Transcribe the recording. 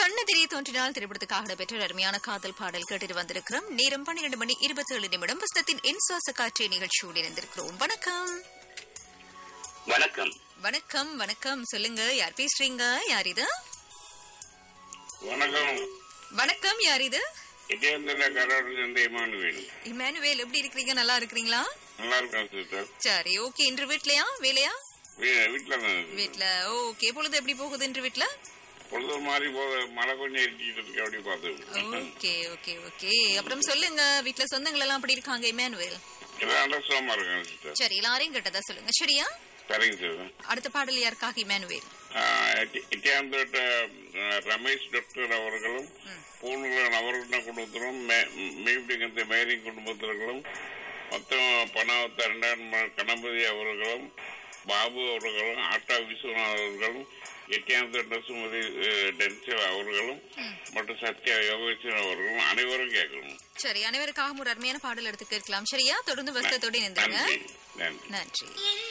கண்ணெதிரே தோன்றினால் திரைப்படத்துக்காக பெற்ற அருமையான காதல் பாடல் கேட்டுட்டு வந்திருக்கிறோம் நேரம் பன்னிரண்டு மணி இருபத்தி ஏழு நிமிடம் புஸ்தத்தின் என் சுவாச காற்றை நிகழ்ச்சியோடு இணைந்திருக்கிறோம் வணக்கம் வணக்கம் வணக்கம் வணக்கம் சொல்லுங்க யார் பேசுறீங்க யார் இது வணக்கம் வணக்கம் யார் இது இதேந்திர கரோடு சேர்ந்த இமானுவேல் இமானுவேல் எப்படி இருக்கிறீங்க நல்லா இருக்கிறீங்களா நல்லா இருக்கேன் சிஸ்டர் சரி ஓகே இன்று வீட்லயா வேலையா வீட்டில் தான் இருக்கு. வீட்ல ஓகே பொழுது எப்படி போகுது இன்று வீட்ல பொழுது மாதிரி போக மழை கொஞ்சம் எரிச்சிட்டு இருக்கு அப்படி பார்த்து ஓகே ஓகே ஓகே அப்புறம் சொல்லுங்க வீட்ல சொந்தங்கள் எல்லாம் அப்படி இருக்காங்க இமானுவேல் எல்லாம் அலட்சமா இருக்கேன் சிஸ்டர் சரி எல்லாரையும் கேட்டதா சொல்லுங்க சரியா சரிங்க சிஸ்டர் அடுத்த பாடல் யாருக்காக இமானுவேல் இட்டியாந்தோட்ட ரமேஷ் டாக்டர் அவர்களும் பூணுகள நவரத்ன குடும்பத்திலும் மீபிடிங்கத்த மேரி குடும்பத்தினர்களும் மொத்தம் பணவத்த இரண்டாயிரம் கணபதி அவர்களும் பாபு அவர்களும் ஆட்டா விஸ்வநாத் அவர்களும் எட்டியாந்தோட்ட சுமதி அஹ், டென்சில் அவர்களும் மற்றும் சத்யா யோகேஸ்வரன் அவர்களும் அனைவரும் கேட்கணும் சரி அனைவருக்காகவும் ஒரு அருமையான பாடல் எடுத்து கேட்கலாம் சரியா தொடர்ந்து வசத்தோடு இணைந்துருங்க நன்றி நன்றி நன்றி